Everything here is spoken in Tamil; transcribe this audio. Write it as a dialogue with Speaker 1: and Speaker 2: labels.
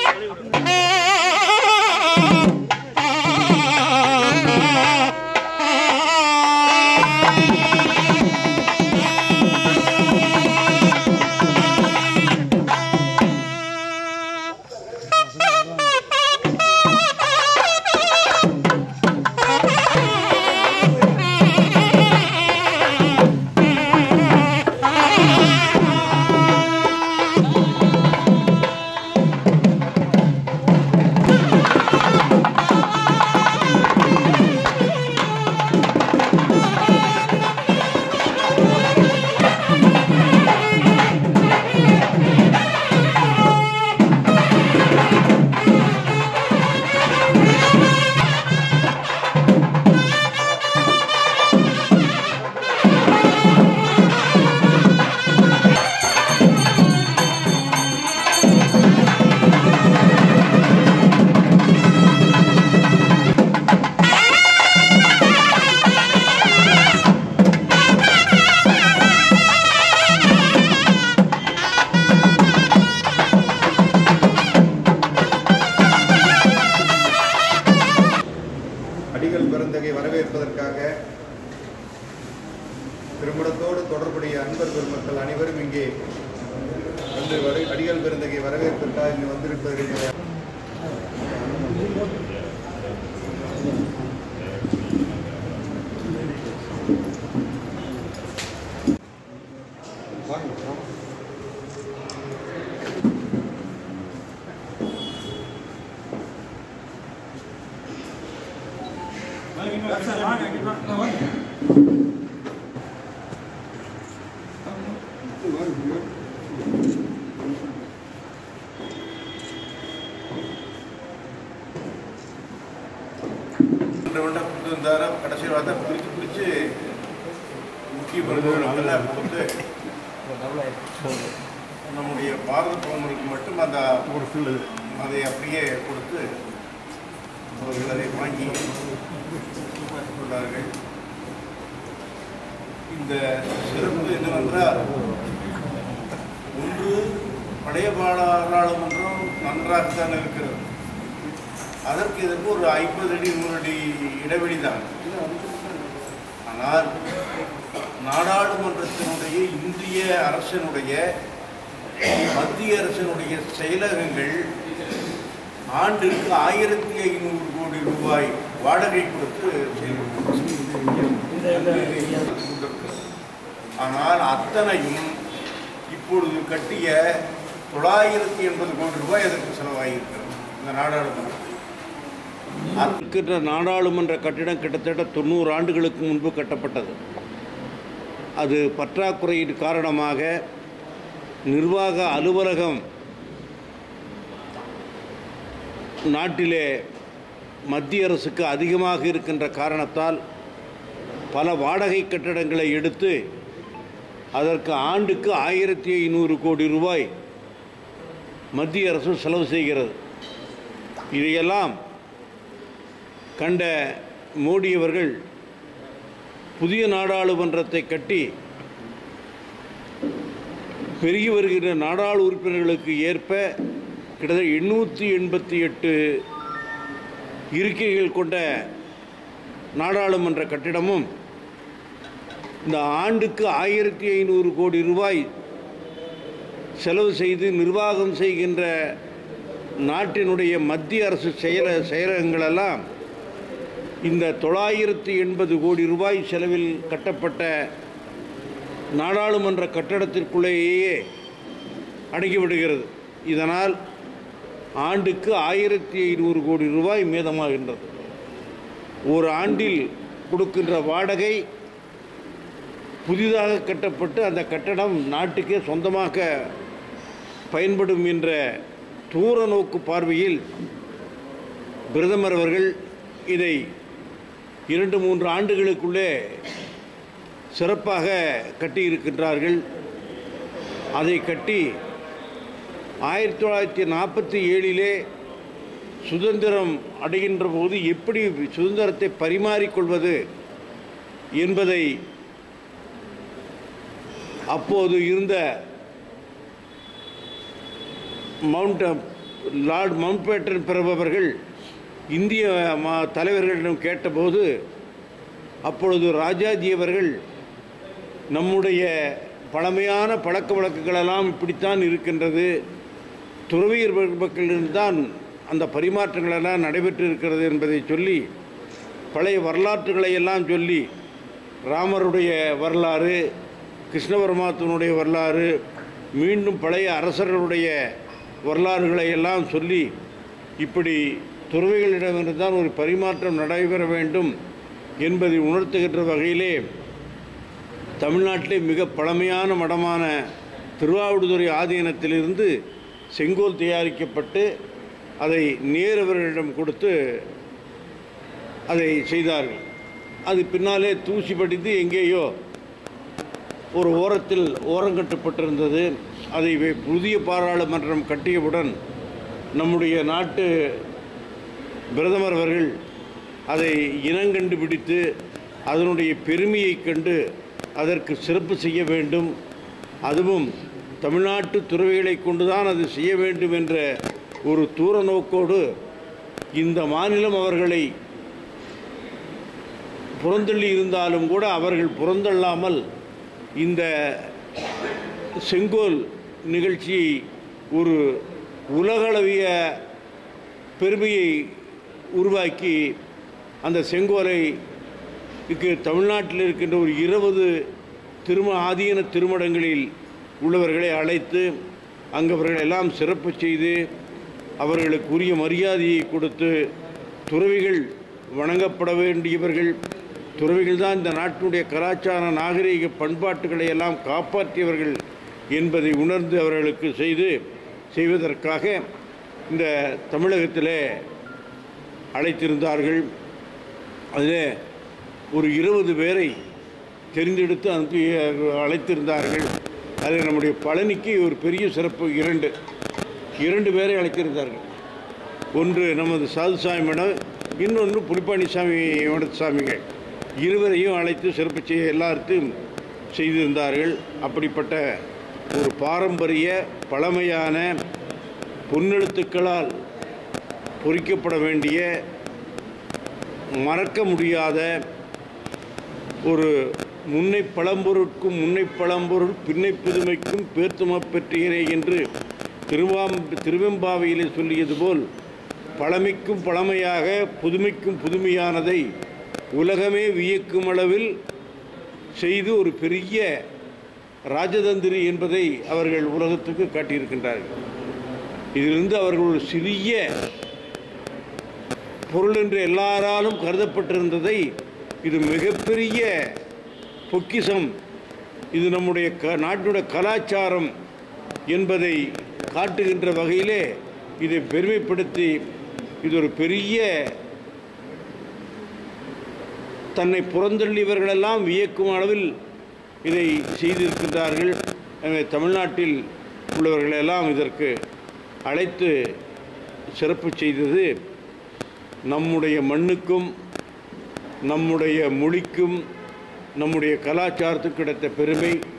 Speaker 1: அடிகள் பெருந்தகை வரவேற்பதற்காக திருமணத்தோடு தொடர்புடைய அன்பர் பெருமக்கள் அனைவரும் இங்கே வந்து வரு அடிகள் பெருந்தகை வரவேற்பதற்காக இங்கு வந்திருப்பதற்கு
Speaker 2: ரெண்டு வண்டை கொடுத்து இருந்தாரு கடைசியில் பார்த்தா பிரித்து பிரித்து முக்கிய மருந்துகளெல்லாம் கொடுத்து நம்முடைய பாரத பிரதமருக்கு மட்டும் அந்த ஒரு ஃபுல் அதை அப்படியே கொடுத்து அவர்கள் அதை வாங்கி கொண்டார்கள் இந்த சிறப்பு என்னவென்றால் ஒன்று பழைய பாராளுமன்றம் நன்றாகத்தான் இருக்கிறது அதற்கு இதற்கு ஒரு ஐம்பது அடி நூறு அடி இடைவெளி தான் ஆனால் நாடாளுமன்றத்தினுடைய இந்திய அரசினுடைய மத்திய அரசினுடைய செயலகங்கள் ஆண்டிற்கு ஆயிரத்தி ஐநூறு கோடி ரூபாய் வாடகை கொடுத்து செயல்படுகிறது ஆனால் அத்தனையும் இப்பொழுது கட்டிய தொள்ளாயிரத்தி எண்பது கோடி ரூபாய் அதற்கு செலவாகியிருக்கிறது இந்த நாடாளுமன்றம் இருக்கின்ற நாடாளுமன்ற கட்டிடம் கிட்டத்தட்ட தொண்ணூறு ஆண்டுகளுக்கு முன்பு கட்டப்பட்டது அது பற்றாக்குறையின் காரணமாக நிர்வாக அலுவலகம் நாட்டிலே மத்திய அரசுக்கு அதிகமாக இருக்கின்ற காரணத்தால் பல வாடகை கட்டடங்களை எடுத்து அதற்கு ஆண்டுக்கு ஆயிரத்தி ஐநூறு கோடி ரூபாய் மத்திய அரசு செலவு செய்கிறது இதையெல்லாம் கண்ட மோடி அவர்கள் புதிய நாடாளுமன்றத்தை கட்டி பெருகி வருகின்ற நாடாளு உறுப்பினர்களுக்கு ஏற்ப கிட்டத்தட்ட எண்ணூற்றி எண்பத்தி எட்டு இருக்கைகள் கொண்ட நாடாளுமன்ற கட்டிடமும் இந்த ஆண்டுக்கு ஆயிரத்தி ஐநூறு கோடி ரூபாய் செலவு செய்து நிர்வாகம் செய்கின்ற நாட்டினுடைய மத்திய அரசு செயல செயலகங்களெல்லாம் இந்த தொள்ளாயிரத்தி எண்பது கோடி ரூபாய் செலவில் கட்டப்பட்ட நாடாளுமன்ற கட்டடத்திற்குள்ளேயே அடங்கிவிடுகிறது இதனால் ஆண்டுக்கு ஆயிரத்தி ஐநூறு கோடி ரூபாய் மீதமாகின்றது ஒரு ஆண்டில் கொடுக்கின்ற வாடகை புதிதாக கட்டப்பட்டு அந்த கட்டடம் நாட்டுக்கே சொந்தமாக பயன்படும் என்ற தூர நோக்கு பார்வையில் பிரதமர் அவர்கள் இதை இரண்டு மூன்று ஆண்டுகளுக்குள்ளே சிறப்பாக கட்டியிருக்கின்றார்கள் அதை கட்டி ஆயிரத்தி தொள்ளாயிரத்தி நாற்பத்தி ஏழிலே சுதந்திரம் அடைகின்ற போது எப்படி சுதந்திரத்தை பரிமாறிக்கொள்வது என்பதை அப்போது இருந்த மவுண்ட்
Speaker 3: லார்ட் மவுண்ட்பேட்டன் பிறப்பவர்கள் இந்திய மா தலைவர்களிடம் கேட்டபோது அப்பொழுது ராஜாஜி அவர்கள் நம்முடைய பழமையான பழக்க வழக்குகளெல்லாம் இப்படித்தான் இருக்கின்றது துறவியர் மக்களில்தான் அந்த பரிமாற்றங்களெல்லாம் நடைபெற்று இருக்கிறது என்பதை சொல்லி பழைய வரலாற்றுகளை எல்லாம் சொல்லி ராமருடைய வரலாறு கிருஷ்ண பரமாத்மனுடைய வரலாறு மீண்டும் பழைய அரசர்களுடைய வரலாறுகளை எல்லாம் சொல்லி இப்படி துறவிகளிடமிருந்து தான் ஒரு பரிமாற்றம் நடைபெற வேண்டும் என்பதை உணர்த்துகின்ற வகையிலே தமிழ்நாட்டிலே மிக பழமையான மடமான திருவாவடுதுறை ஆதீனத்திலிருந்து செங்கோல் தயாரிக்கப்பட்டு அதை நேரவர்களிடம் கொடுத்து அதை செய்தார்கள் அது பின்னாலே தூசி படித்து எங்கேயோ ஒரு ஓரத்தில் ஓரங்கட்டப்பட்டிருந்தது அதை வே- புதிய பாராளுமன்றம் கட்டியவுடன் நம்முடைய நாட்டு பிரதமர் அவர்கள் அதை இனங்கண்டு பிடித்து அதனுடைய பெருமையைக் கண்டு அதற்கு சிறப்பு செய்ய வேண்டும் அதுவும் தமிழ்நாட்டு துறவிகளை கொண்டுதான் அது செய்ய வேண்டும் என்ற ஒரு தூர நோக்கோடு இந்த மாநிலம் அவர்களை புறந்தள்ளி இருந்தாலும் கூட அவர்கள் புறந்தள்ளாமல் இந்த செங்கோல் நிகழ்ச்சியை ஒரு உலகளவிய பெருமையை உருவாக்கி அந்த செங்கோலை இக்கு தமிழ்நாட்டில் இருக்கின்ற ஒரு இருபது திரும ஆதீன திருமடங்களில் உள்ளவர்களை அழைத்து அங்கு அவர்கள் எல்லாம் சிறப்பு செய்து அவர்களுக்கு உரிய மரியாதையை கொடுத்து துறவிகள் வணங்கப்பட வேண்டியவர்கள் துறவிகள் தான் இந்த நாட்டினுடைய கலாச்சார நாகரீக பண்பாட்டுகளை எல்லாம் காப்பாற்றியவர்கள் என்பதை உணர்ந்து அவர்களுக்கு செய்து செய்வதற்காக இந்த தமிழகத்திலே அழைத்திருந்தார்கள் அதில் ஒரு இருபது பேரை தெரிந்தெடுத்து அனுப்பி அழைத்திருந்தார்கள் அதில் நம்முடைய பழனிக்கு ஒரு பெரிய சிறப்பு இரண்டு இரண்டு பேரை அழைத்திருந்தார்கள் ஒன்று நமது சாதுசாமி மடம் இன்னொன்று புலிப்பாணிசாமி மடசாமிகள் இருவரையும் அழைத்து சிறப்பு செய்ய எல்லாத்தையும் செய்திருந்தார்கள் அப்படிப்பட்ட ஒரு பாரம்பரிய பழமையான பொன்னெழுத்துக்களால் பொறிக்கப்பட வேண்டிய மறக்க முடியாத ஒரு முன்னை பழம்பொருட்கும் முன்னை பழம்பொருள் பின்னை புதுமைக்கும் பேர்த்தும பெற்றீரே என்று திருவாம் திருவெம்பாவையிலே சொல்லியது போல் பழமைக்கும் பழமையாக புதுமைக்கும் புதுமையானதை உலகமே வியக்கும் அளவில் செய்து ஒரு பெரிய ராஜதந்திரி என்பதை அவர்கள் உலகத்துக்கு காட்டியிருக்கின்றார்கள் இதிலிருந்து அவர்கள் ஒரு சிறிய பொருள் என்று எல்லாராலும் கருதப்பட்டிருந்ததை இது மிகப்பெரிய பொக்கிஷம் இது நம்முடைய க நாட்டுடைய கலாச்சாரம் என்பதை காட்டுகின்ற வகையிலே இதை பெருமைப்படுத்தி இது ஒரு பெரிய தன்னை புறந்தள்ளியவர்களெல்லாம் வியக்கும் அளவில் இதை செய்திருக்கின்றார்கள் எனவே தமிழ்நாட்டில் உள்ளவர்களெல்லாம் இதற்கு அழைத்து சிறப்பு செய்தது நம்முடைய மண்ணுக்கும் நம்முடைய மொழிக்கும் நம்முடைய கலாச்சாரத்துக்கு கிடைத்த பெருமை